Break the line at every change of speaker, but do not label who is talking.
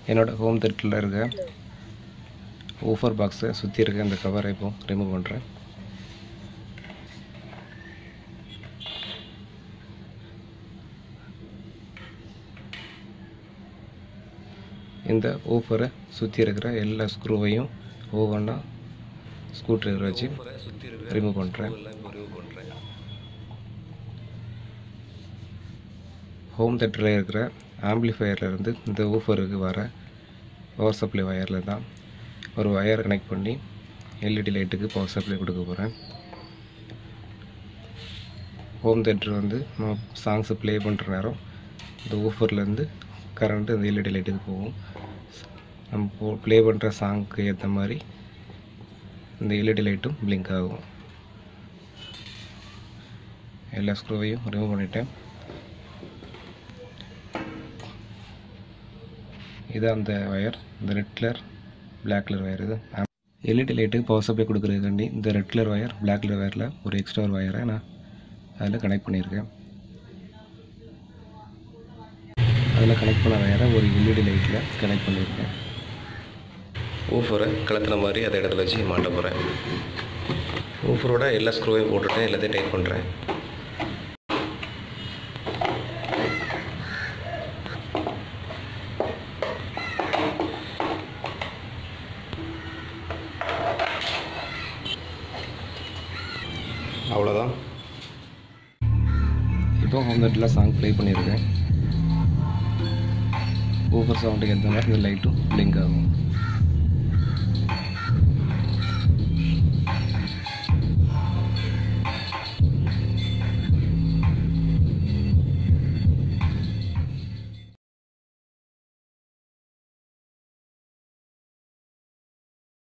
என்னோட ஹோம் தேட்டரில் இருக்க ஊஃபர் பாக்ஸை சுற்றி இருக்க இந்த கவரை இப்போ ரிமூவ் பண்ணுறேன் இந்த ஊஃபரை சுற்றி இருக்கிற எல்லா ஸ்க்ரூவையும் ஒவ்வொன்றா ஸ்க்ரூ ட்ரைவர் வச்சு ரிமூவ் பண்ணுறேன் ஹோம் தேட்டரில் இருக்கிற ஆம்பிளிஃபையரில் இருந்து இந்த ஊஃபருக்கு வர பவர் சப்ளை வயரில் தான் ஒரு வயர் கனெக்ட் பண்ணி எல்இடி லைட்டுக்கு பவர் சப்ளை கொடுக்க போகிறேன் ஹோம் தேட்டர் வந்து நம்ம சாங்ஸை ப்ளே பண்ணுற நேரம் இந்த ஊஃபர்லேருந்து கரண்ட்டு இந்த எல்இடி லைட்டுக்கு போகும் நம்ம ப்ளே பண்ணுற சாங்க்கு ஏற்ற மாதிரி இந்த எல்இடி லைட்டும் பிளிங்க் ஆகும் எல்லா ஸ்க்ரூவையும் ரிமூவ் பண்ணிட்டேன் இது அந்த ஒயர் இந்த red colour black colour wire இது எல்இடி லைட்டுக்கு பவர் சப்ளை கொடுக்குறதுக்காண்டி இந்த red colour wire black colour ஒயரில் ஒரு எக்ஸ்ட்ரா ஒரு ஒயரை நான் அதில் கனெக்ட் பண்ணியிருக்கேன் அதில் கனெக்ட் பண்ண ஒயரை ஒரு எல்இடி லைட்டில் கனெக்ட் பண்ணியிருக்கேன் ஊஃபரை கலத்தின மாதிரி அதை இடத்துல வச்சு மாட்ட போகிறேன் ஊஃபரோட எல்லா ஸ்க்ரூவையும் போட்டுட்டு எல்லாத்தையும் டைட் பண்ணுறேன் அவ்வளோதான் இப்போ ஹோம் தேட்டரில் சாங் ப்ளே பண்ணியிருக்கேன் ஊஃபர் சவுண்டுக்கு ஏற்ற மாதிரி இந்த லைட்டும் பிளிங்க் ஆகும்